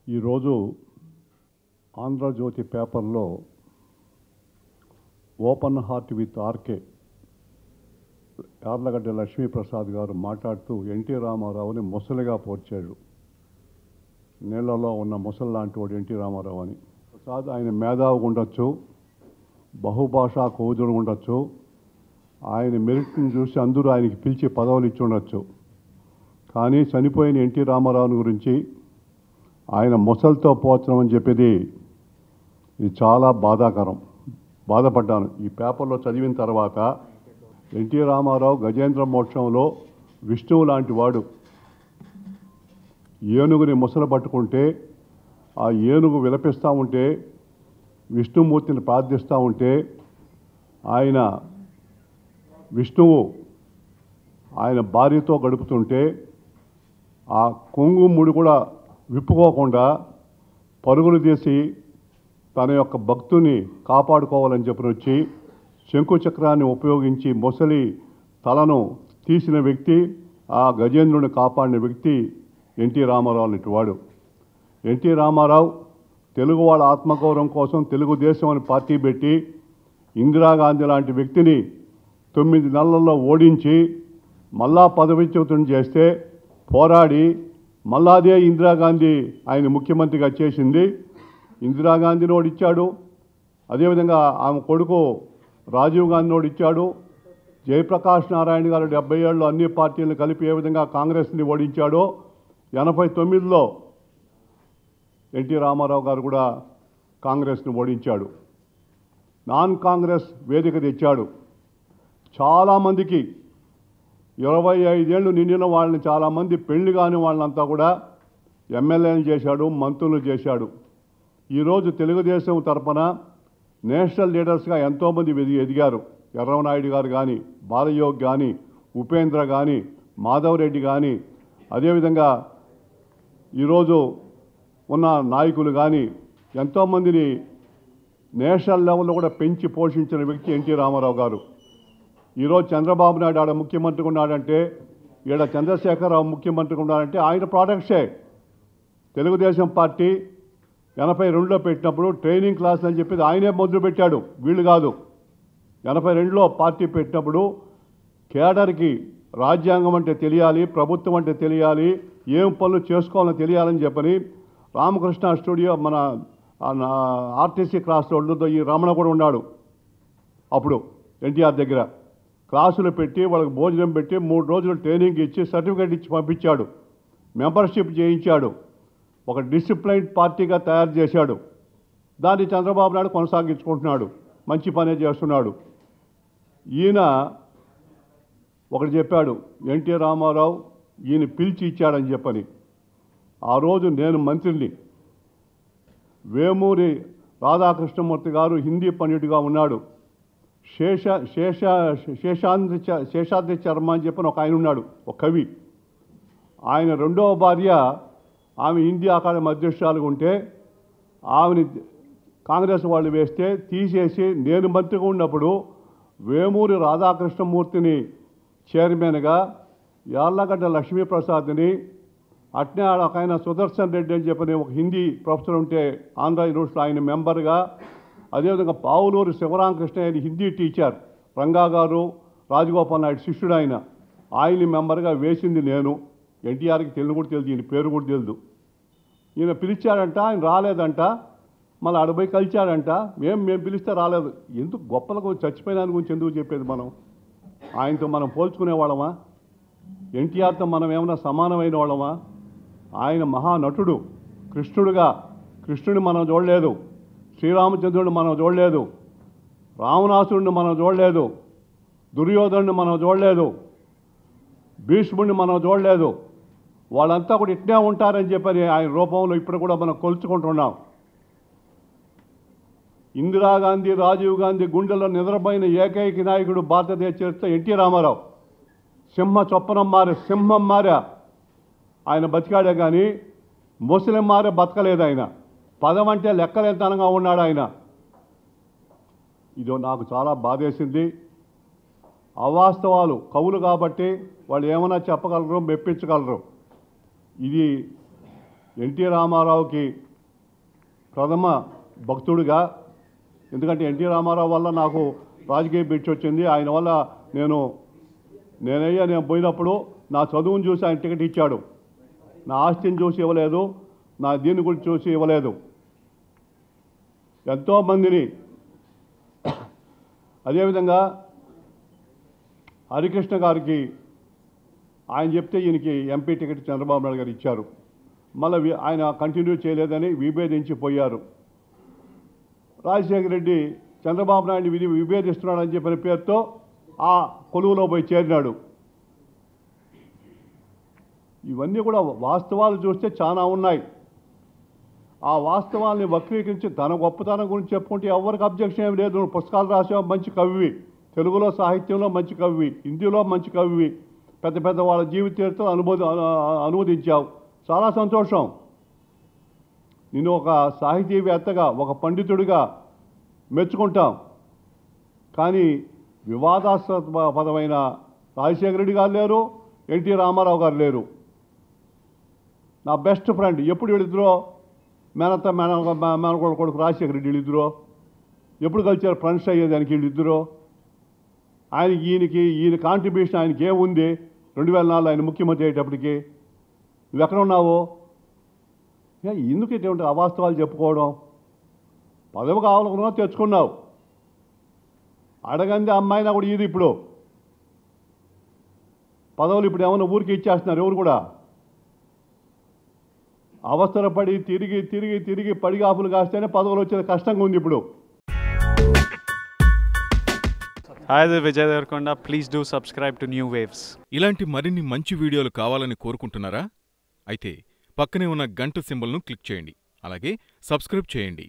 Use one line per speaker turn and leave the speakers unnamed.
ఈరోజు ఆంధ్రజ్యోతి పేపర్లో open heart with R K Yarlagadda Lakshmiprasad garu మాట్లాడుతూ ఎన్టీ రామారావుని ముసలిగా పోర్చాడు నీళ్ళలో ఉన్న ముసలి లాంటి వాడు ఎన్టీ రామారావు అని ప్రసాద్ ఆయన మేధావుగా ఉండొచ్చు బహుభాషా కోజుడు ఉండొచ్చు ఆయన మెరిట్ని చూసి అందరూ ఆయనకి పిలిచి పదవులు ఇచ్చి ఉండొచ్చు కానీ చనిపోయిన ఎన్టీ రామారావుని గురించి ఆయన ముసలితో పోచడం అని చెప్పేది ఇది చాలా బాధాకరం బాధపడ్డాను ఈ పేపర్లో చదివిన తర్వాత ఎన్టీ రామారావు గజేంద్ర మోక్షంలో విష్ణువు లాంటి వాడు ఏనుగుని ముసలు పట్టుకుంటే ఆ ఏనుగు విలపిస్తూ ఉంటే విష్ణుమూర్తిని ప్రార్థిస్తూ ఉంటే ఆయన విష్ణువు ఆయన భార్యతో గడుపుతుంటే ఆ కొంగు ముడి కూడా విప్పుకోకుండా పరుగులు తీసి తన యొక్క భక్తుని కాపాడుకోవాలని చెప్పి వచ్చి శంకు చక్రాన్ని ఉపయోగించి మొసలి తలను తీసిన వ్యక్తి ఆ గజేంద్రుని కాపాడిన వ్యక్తి ఎన్టీ రామారావు అనేటి వాడు ఎన్టీ రామారావు తెలుగు వాళ్ళ ఆత్మగౌరవం కోసం తెలుగుదేశం అని పార్టీ పెట్టి ఇందిరాగాంధీ లాంటి వ్యక్తిని తొమ్మిది నెలల్లో ఓడించి మళ్ళా పదవిచ్యుతం చేస్తే పోరాడి మళ్ళా అదే ఇందిరాగాంధీ ఆయన ముఖ్యమంత్రిగా చేసింది ఇందిరాగాంధీని ఓడిచ్చాడు అదేవిధంగా ఆమె కొడుకు రాజీవ్ గాంధీని ఓడిచ్చాడు జయప్రకాష్ నారాయణ గారు డెబ్బై ఏళ్ళు అన్ని పార్టీలను కలిపి ఏ విధంగా కాంగ్రెస్ని ఓడించాడో ఎనభై తొమ్మిదిలో ఎన్టీ రామారావు గారు కూడా కాంగ్రెస్ను ఓడించాడు నాన్ కాంగ్రెస్ వేదిక తెచ్చాడు చాలామందికి ఇరవై ఐదేళ్ళు నిండిన వాళ్ళని చాలామంది పెళ్లి కాని వాళ్ళంతా కూడా ఎమ్మెల్యేలు చేశాడు మంత్రులు చేశాడు ఈరోజు తెలుగుదేశం తరపున నేషనల్ లీడర్స్గా ఎంతోమంది ఎది- ఎదిగారు ఎర్రవనాయుడు గారు కానీ బాలయోగ్ కానీ ఉపేంద్ర కానీ మాధవరెడ్డి కానీ అదేవిధంగా ఈరోజు ఉన్న నాయకులు కానీ ఎంతోమందిని నేషనల్ లెవెల్లో కూడా పెంచి పోషించిన వ్యక్తి ఎన్టీ రామారావు గారు ఈరోజు చంద్రబాబు నాయుడు ఆడ ముఖ్యమంత్రిగా ఉన్నాడంటే ఈడ చంద్రశేఖరరావు ముఖ్యమంత్రిగా ఉన్నాడంటే ఆయన ప్రాడక్ట్సే తెలుగుదేశం పార్టీ ఎనభై రెండులో పెట్టినప్పుడు ట్రైనింగ్ క్లాస్ అని చెప్పేది ఆయనే మొదలు పెట్టాడు వీళ్ళు కాదు ఎనభై రెండులో పార్టీ పెట్టినప్పుడు కేడర్కి రాజ్యాంగం అంటే తెలియాలి ప్రభుత్వం అంటే తెలియాలి ఏం పనులు చేసుకోవాలని తెలియాలని చెప్పని రామకృష్ణ స్టూడియో మన ఆ నా- ఆర్టీసీ క్రాస్ రోడ్లో ఈ రమణ కూడా ఉన్నాడు అప్పుడు ఎన్టీఆర్ దగ్గర క్లాసులు పెట్టి వాళ్ళకి భోజనం పెట్టి మూడు రోజులు ట్రైనింగ్ ఇచ్చి సర్టిఫికేట్ ఇచ్చి పంపించాడు మెంబర్షిప్ చేయించాడు ఒక డిసిప్లైన్ పార్టీగా తయారు చేశాడు దాన్ని చంద్రబాబు నాయుడు కొనసాగించుకుంటున్నాడు మంచి పనే చేస్తున్నాడు ఈయన ఒకటి చెప్పాడు ఎన్టీ రామారావు ఈయన పిలిచి ఇచ్చాడని చెప్పని ఆ రోజు నేను మంత్రిని వేమూరి రాధాకృష్ణమూర్తి గారు హిందీ పండితుడిగా ఉన్నాడు శేష శేష శేషాద్రి చ- శేషాద్రి శర్మ అని చెప్పిన ఒక ఆయన ఉన్నాడు ఒక కవి ఆయన రెండవ భార్య ఆమె హిందీ అకాడమీ అధ్యక్షురాలుగా ఉంటే ఆమెని కాంగ్రెస్ వాళ్ళు వేస్తే తీసేసి నేను మంత్రిగా ఉన్నప్పుడు వేమూరి రాధాకృష్ణమూర్తిని చైర్మన్గా యార్లగడ్డ లక్ష్మీప్రసాద్ని అట్నే ఆడ ఒక ఆయన సుదర్శన్ రెడ్డి అని చెప్పిన ఒక హిందీ ప్రొఫెసర్ ఉంటే ఆంధ్ర యూనివర్సిటీలో ఆయన మెంబర్గా అదేవిధంగా పావులూరు శివరామకృష్ణ ఆయన హిందీ టీచర్ రంగా గారు రాజగోపాల్ నాయుడు శిష్యుడు ఆయన ఆయన్ని మెంబర్గా వేసింది నేను ఎన్టీఆర్కి తెలుగు కూడా తెలియదు ఈయన పేరు కూడా తెలియదు ఈయన పిలిచాడంట ఆయన రాలేదంట మళ్ళీ అడబోయి కలిచాడంట మేము మేము పిలిస్తే రాలేదు ఎందుకు గొప్పలకు చచ్చిపోయిన దాని గురించి ఎందుకు చెప్పేది మనం ఆయనతో మనం పోల్చుకునే వాళ్ళమా ఎన్టీఆర్తో మనం ఏమైనా సమానమైన వాళ్ళమా ఆయన మహానటుడు కృష్ణుడుగా కృష్ణుడిని మనం చూడలేదు శ్రీరామచంద్రుడిని మనం చూడలేదు రావణాసురుడిని మనం చూడలేదు దుర్యోధనుడిని మనం చూడలేదు భీష్ముడిని మనం చూడలేదు వాళ్ళంతా కూడా ఇట్నే ఉంటారని చెప్పని ఆయన రూపంలో ఇప్పుడు కూడా మనం కొలుచుకుంటున్నాం ఇందిరాగాంధీ రాజీవ్ గాంధీ గుండెల్లో నిద్రపోయిన ఏకైక నాయకుడు భారతదేశ చరిత్ర ఎన్టీ రామారావు సింహ చొప్పనం మారే సింహం మారా ఆయన బతికాడే కానీ ముస్లిం మారే బతకలేదు ఆయన పదం అంటే లెక్కలేతనంగా ఉన్నాడు ఆయన ఇది నాకు చాలా బాధేసింది అవాస్తవాలు కవులు కాబట్టి వాళ్ళు ఏమైనా చెప్పగలరు మెప్పించగలరు ఇది ఎన్టీ రామారావుకి ప్రథమ భక్తుడిగా ఎందుకంటే ఎన్టీ రామారావు వల్ల నాకు రాజకీయ బిడ్చ వచ్చింది ఆయన వల్ల నేను నేనయ్యా నేను పోయినప్పుడు నా చదువును చూసి ఆయన టికెట్ ఇచ్చాడు నా ఆస్తిని చూసి ఇవ్వలేదు నా దీని గురించి చూసి ఇవ్వలేదు ఎంతోమందిని అదేవిధంగా హరికృష్ణ గారికి ఆయన చెప్తే ఈయనకి ఎంపీ టికెట్ చంద్రబాబు నాయుడు గారు ఇచ్చారు మళ్ళీ వి- ఆయన కంటిన్యూ చేయలేదని విభేదించి పోయారు రాజశేఖర రెడ్డి చంద్రబాబు నాయుడు విధి విభేదిస్తున్నాడని చెప్పిన పేరుతో ఆ కొలువులో పోయి చేరినాడు ఇవన్నీ కూడా వాస్తవాలు చూస్తే చాలా ఉన్నాయి ఆ వాస్తవాల్ని వక్రీకరించి తన గొప్పతనం గురించి చెప్పుకుంటే ఎవరికి అబ్జెక్షన్ ఏం లేదు నువ్వు పుస్తకాలు రాసావు మంచి కవివి తెలుగులో సాహిత్యంలో మంచి కవివి హిందీలో మంచి కవివి పెద్ద పెద్ద వాళ్ళ జీవిత చరిత్రలు అనుబోధ అను- అనువదించావు చాలా సంతోషం నేను ఒక సాహితీవేత్తగా ఒక పండితుడిగా మెచ్చుకుంటాం కానీ వివాదాస్పదమైన రాజశేఖర రెడ్డి గారు లేరు ఎన్టీ రామారావు గారు లేరు నా బెస్ట్ ఫ్రెండ్ ఎప్పుడు వీళ్ళిద్దరూ మేనత్త మేన మేనకోడ కొడుకు రాజశేఖర రెడ్డి వీళ్ళిద్దరూ ఎప్పుడు కలిసారు ఫ్రెండ్స్ అయ్యేదానికి వీళ్ళిద్దరూ ఆయనకి ఈయనకి ఈయన కాంట్రిబ్యూషన్ ఆయనకి ఏముంది రెండు వేల నాలుగు ఆయన ముఖ్యమంత్రి అయ్యేటప్పటికి నువ్వు ఎక్కడ ఉన్నావు ఏ, ఎందుకు ఇటువంటి అవాస్తవాలు చెప్పుకోవడం పదవి కావాలనుకున్నా తెచ్చుకున్నావు అడగంది అమ్మాయినా కూడా ఇది ఇప్పుడు పదవులు ఇప్పుడు ఏమన్నా ఊరికి ఇచ్చేస్తున్నారు ఎవరు కూడా అవసరపడి తిరిగి తిరిగి తిరిగి పడిగాపులు కాస్తేనే పదవులు వచ్చేది కష్టంగా ఉంది ఇప్పుడు
Hi, this is Vijay Devarkonda. Please do subscribe to New Waves.
ఇలాంటి మరిన్ని మంచి వీడియోలు కావాలని కోరుకుంటున్నారా అయితే పక్కనే ఉన్న గంట సింబల్ను క్లిక్ చేయండి అలాగే సబ్స్క్రైబ్ చేయండి